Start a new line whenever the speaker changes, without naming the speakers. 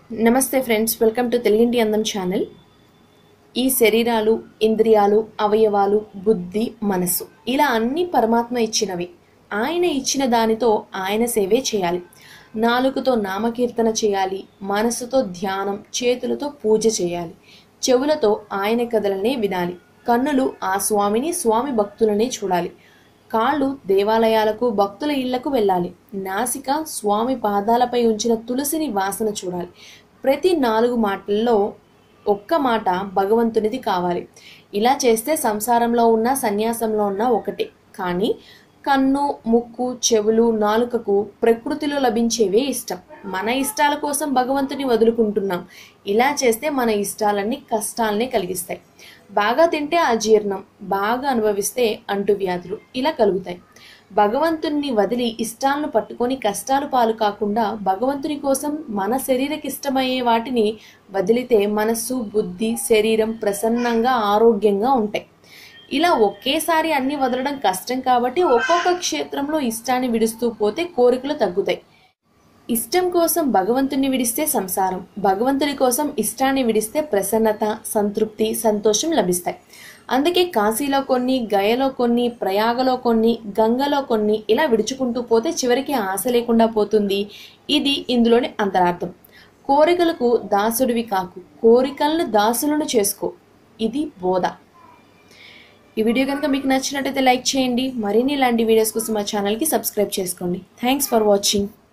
నమస్తే friends welcome to తెలుగింటి అందం ఛానల్ ఈ శరీరాలు ఇంద్రియాలు అవయవాలు బుద్ధి మనస్సు ఇలా అన్ని పరమాత్మ ఇచ్చినవి ఆయన ఇచ్చిన దానితో ఆయన సేవే చేయాలి నాలుగుతో నామకీర్తన చేయాలి మనసుతో ధ్యానం చేతులతో పూజ చేయాలి చెవులతో ఆయన కథలనే వినాలి కన్నులు ఆ స్వామిని స్వామి భక్తులనే చూడాలి కాళ్ళు దేవాలయాలకు భక్తుల ఇళ్లకు వెళ్ళాలి నాసిక స్వామి పాదాలపై ఉంచిన తులసిని వాసన చూడాలి ప్రతి నాలుగు మాటల్లో ఒక్క మాట భగవంతునిది కావాలి ఇలా చేస్తే సంసారంలో ఉన్న సన్యాసంలో ఉన్న ఒకటే కానీ కన్ను ముక్కు చెవులు నాలుకకు ప్రకృతిలో లభించేవే ఇష్టం మన ఇష్టాల కోసం భగవంతుని వదులుకుంటున్నాం ఇలా చేస్తే మన ఇష్టాలన్నీ కష్టాలనే కలిగిస్తాయి బాగా తింటే అజీర్ణం బాగా అనుభవిస్తే అంటువ్యాధులు ఇలా కలుగుతాయి భగవంతుణ్ణి వదిలి ఇష్టాలను పట్టుకొని కష్టాలు పాలు కాకుండా భగవంతుని కోసం మన శరీరకి ఇష్టమయ్యే వాటిని వదిలితే మనస్సు బుద్ధి శరీరం ప్రసన్నంగా ఆరోగ్యంగా ఉంటాయి ఇలా ఒకేసారి అన్ని వదలడం కష్టం కాబట్టి ఒక్కొక్క క్షేత్రంలో ఇష్టాన్ని విడుస్తూ పోతే కోరికలు తగ్గుతాయి ఇష్టం కోసం భగవంతుని విడిస్తే సంసారం భగవంతుని కోసం ఇష్టాన్ని విడిస్తే ప్రసన్నత సంతృప్తి సంతోషం లభిస్తాయి అందుకే కాశీలో కొన్ని గయలో కొన్ని ప్రయాగలో కొన్ని గంగలో కొన్ని ఇలా విడుచుకుంటూ పోతే చివరికి ఆశ లేకుండా పోతుంది ఇది ఇందులోని అంతరార్థం కోరికలకు దాసుడివి కాకు కోరికలను దాసులను చేసుకో ఇది బోధ ఈ వీడియో కనుక మీకు నచ్చినట్టయితే లైక్ చేయండి మరిన్ని ఇలాంటి వీడియోస్ కోసం మా ఛానల్కి సబ్స్క్రైబ్ చేసుకోండి థ్యాంక్స్ ఫర్ వాచింగ్